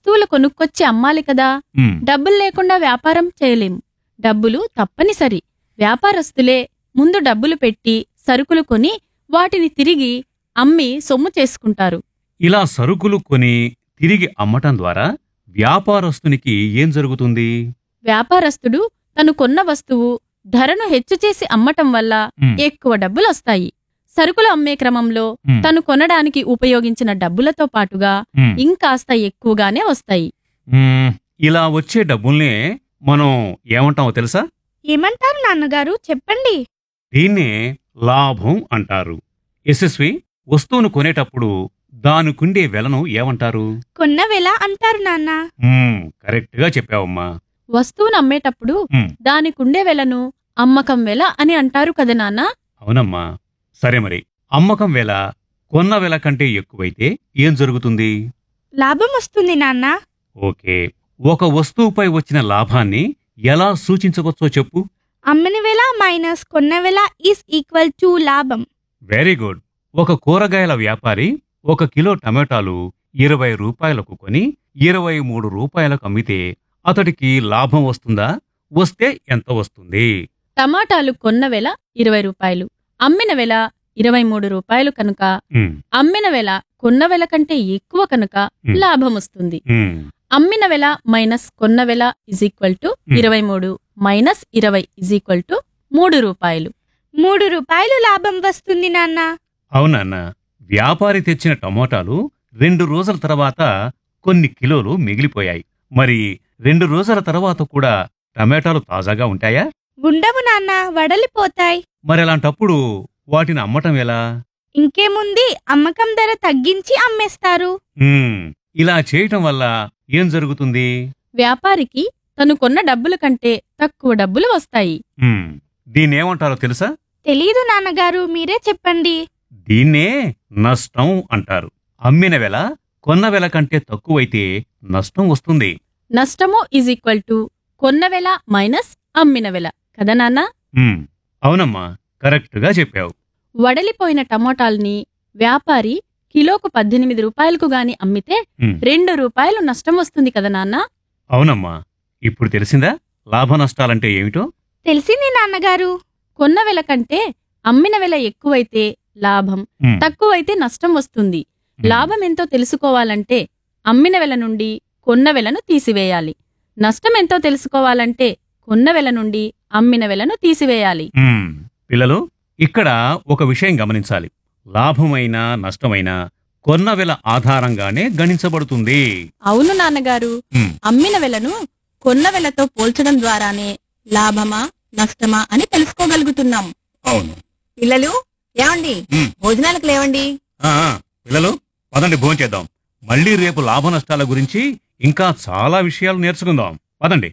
వస్తువులు కొనుక్కొచ్చి అమ్మాలి కదా ఉమ్, డబ్బులు లేకుండా వ్యాపారం చేయలేం డబ్బులు తప్పనిసరి వ్యాపారస్తులే ముందు డబ్బులు పెట్టి సరుకులు కొని వాటిని తిరిగి అమ్మి సొమ్ము చేసుకుంటారు ఇలా సరుకులు కొని తిరిగి అమ్మటం ద్వారా వ్యాపారస్తునికి ఏం జరుగుతుంది వ్యాపారస్తుడు తను కొన్న వస్తువు ధరను హెచ్చు చేసి అమ్మటం వల్ల ఉమ్, ఎక్కువ డబ్బులొస్తాయి సరుకులు అమ్మే క్రమంలో ఉమ్, తను కొనడానికి ఉపయోగించిన డబ్బులతో పాటుగా ఉమ్, ఇంకాస్త ఎక్కువగానే వస్తాయి ఉమ్, ఇలా వచ్చే డబ్బుల్నే మనం ఏమంటామో తెలుసా ఏమంటారు నాన్నగారు చెప్పండి దీన్నే లాభం అంటారు యశస్వి వస్తువును కొనేటప్పుడు దానికుండే వెలను ఏమంటారు కొన్న వెల అంటారు నాన్న ఉమ్, కరెక్ట్గా చెప్పావమ్మా వస్తువును అమ్మేటప్పుడు ఉమ్. దానికుండే వెలను అమ్మకం వెల అని అంటారు కదా నాన్న అవునమ్మా సరే మరి అమ్మకం వెల కొన్న వెల కంటే ఎక్కువైతే ఏం జరుగుతుంది లాభం వస్తుంది నాన్న ఓకే ఒక వస్తువుపై వచ్చిన లాభాన్ని ఎలా సూచించవచ్చో చెప్పు అమ్మిన వెల మైనస్ కొన్న వెల ఈస్ ఈక్వల్ టు లాభం వెరీ గుడ్ ఒక కూరగాయల వ్యాపారి ఒక కిలో టమాటాలు ఇరవై రూపాయలకు కొని ఇరవై మూడు రూపాయలకు అమ్మితే అతడికి లాభం వస్తుందా వస్తే ఎంత వస్తుంది టమాటాలు కొన్న వెల ఇరవై రూపాయలు అమ్మిన వెల ఇరవై మూడు రూపాయలు కనుక ఉమ్, అమ్మిన వెల కొన్న వెల కంటే ఎక్కువ కనుక ఉమ్. లాభం వస్తుంది ఉమ్, అమ్మిన వెల మైనస్ కొన్న వెల ఇజ్ ఈక్వల్ టు ఇరవై మూడు మైనస్ ఇరవై ఇజ్ ఈక్వల్ టు మూడు రూపాయలు మూడు రూపాయలు లాభం వస్తుంది నాన్న అవునన్నా వ్యాపారి తెచ్చిన టమోటాలు రెండు రోజుల తర్వాత కొన్ని కిలోలు మిగిలిపోయాయి మరి రెండు రోజుల తర్వాత కూడా టమాటాలు తాజాగా ఉంటాయా ఉండవు నాన్న వడలిపోతాయి మరి అలాంటప్పుడు వాటిని అమ్మటం ఎలా ఇంకేముంది అమ్మకం ధర తగ్గించి అమ్మేస్తారు ఉమ్, ఇలా చేయటం వల్ల ఏం జరుగుతుంది వ్యాపారికి తను కొన్న డబ్బుల కంటే తక్కువ డబ్బులు వస్తాయి ఉమ్, దీన్నేమంటారో తెలుసా తెలీదు నాన్నగారు మీరే చెప్పండి దీన్నే నష్టం అంటారు అమ్మిన వెల కొన్న వెల కంటే తక్కువైతే నష్టం వస్తుంది నష్టము ఇజ్ ఈక్వల్ టు కొన్న వెల మైనస్ అమ్మిన వెల కదా నాన్న ఉమ్, అవునమ్మా కరెక్ట్గా చెప్పావు వడలిపోయిన టమోటాల్ని వ్యాపారి కిలోకు పద్దెనిమిది రూపాయలకు గాని అమ్మితే ఉమ్. రెండు రూపాయలు నష్టం వస్తుంది కదా నాన్న అవునమ్మా ఇప్పుడు తెలిసిందా లాభ నష్టాలంటే ఏమిటో తెలిసింది నాన్నగారు కొన్న వెల కంటే అమ్మిన వెల ఎక్కువైతే లాభం ఉమ్, తక్కువైతే నష్టం వస్తుంది ఉమ్, లాభం ఎంతో తెలుసుకోవాలంటే అమ్మిన వెల నుండి కొన్న వెలను తీసివేయాలి నష్టం ఎంతో తెలుసుకోవాలంటే కొన్న వెల నుండి అమ్మిన వెలను తీసివేయాలి ఉమ్, పిల్లలు ఇక్కడ ఒక విషయం గమనించాలి లాభమైనా నష్టమైనా కొన్న వెల ఆధారంగానే గణించబడుతుంది అవును నాన్నగారు ఉమ్, అమ్మిన వెలను కొన్న వెలతో పోల్చడం ద్వారానే లాభమా నష్టమా అని తెలుసుకోగలుగుతున్నాం అవును పిల్లలు ఏమండి ఉమ్. భోజనాలకు లేవండి ఆ, ఆ, పిల్లలు పదండి భోంచేద్దాం మళ్ళీ రేపు లాభ నష్టాల గురించి ఇంకా చాలా విషయాలు నేర్చుకుందాం పదండి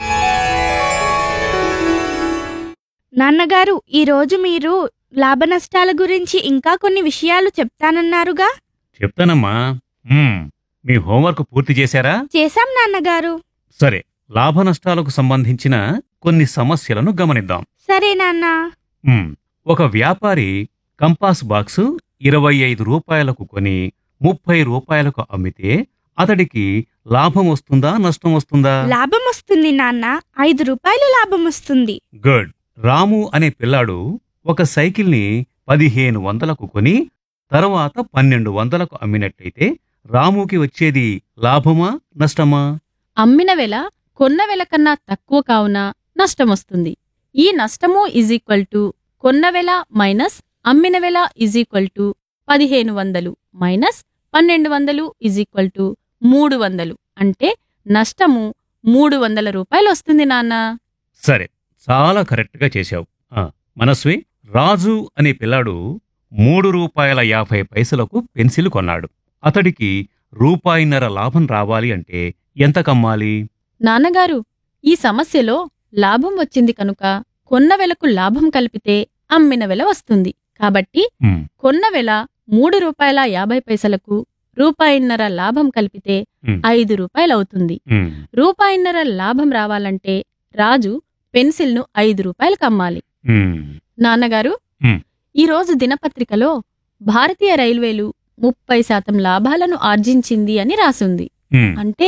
నాన్నగారు ఈ రోజు మీరు లాభ నష్టాల గురించి ఇంకా కొన్ని విషయాలు చెప్తానన్నారుగా చెప్తానమ్మా ఉమ్, మీ హోంవర్క్ పూర్తి చేశారా చేశాం నాన్నగారు సరే లాభ నష్టాలకు సంబంధించిన కొన్ని సమస్యలను గమనిద్దాం సరే నాన్న ఉమ్, ఒక వ్యాపారి కంపాస్ బాక్సు ఇరవై ఐదు రూపాయలకు కొని ముప్పై రూపాయలకు అమ్మితే అతడికి లాభం వస్తుందా నష్టం వస్తుందా లాభం వస్తుంది నాన్న ఐదు రూపాయలు లాభం వస్తుంది గుడ్ రాము అనే పిల్లాడు ఒక సైకిల్ని పదిహేను వందలకు కొని తర్వాత పన్నెండు వందలకు అమ్మినట్టయితే రాముకి వచ్చేది లాభమా నష్టమా అమ్మిన వెల కొన్న వెల కన్నా తక్కువ కావున నష్టం వస్తుంది ఈ నష్టము ఇజ్ ఈక్వల్ టు కొన్న వెల మైనస్ అమ్మిన వెల ఇజ్ ఈక్వల్ టు పదిహేను వందలు మైనస్ పన్నెండు వందలు ఇజ్ ఈక్వల్ టు మూడు వందలు అంటే నష్టము మూడు వందల రూపాయలు వస్తుంది నాన్న సరే చాలా కరెక్ట్గా చేశావు ఆ, మనస్వి రాజు అనే పిల్లాడు మూడు రూపాయల యాభై పైసలకు పెన్సిల్ కొన్నాడు అతడికి రూపాయిన్నర లాభం రావాలి అంటే ఎంత కమ్మాలి నాన్నగారు ఈ సమస్యలో లాభం వచ్చింది కనుక కొన్న వెలకు లాభం కలిపితే అమ్మిన వెల వస్తుంది కాబట్టి ఉమ్, కొన్న వెల మూడు రూపాయల యాభై పైసలకు రూపాయిన్నర లాభం కలిపితే ఉమ్, ఐదు రూపాయలవుతుంది ఉమ్, రూపాయిన్నర లాభం రావాలంటే రాజు పెన్సిల్ను ఐదు రూపాయలకు అమ్మాలి ఉమ్. నాన్నగారు హ్మ్. ఈరోజు దినపత్రికలో భారతీయ రైల్వేలు ముప్పై శాతం లాభాలను ఆర్జించింది అని రాసుంది ఉమ్. అంటే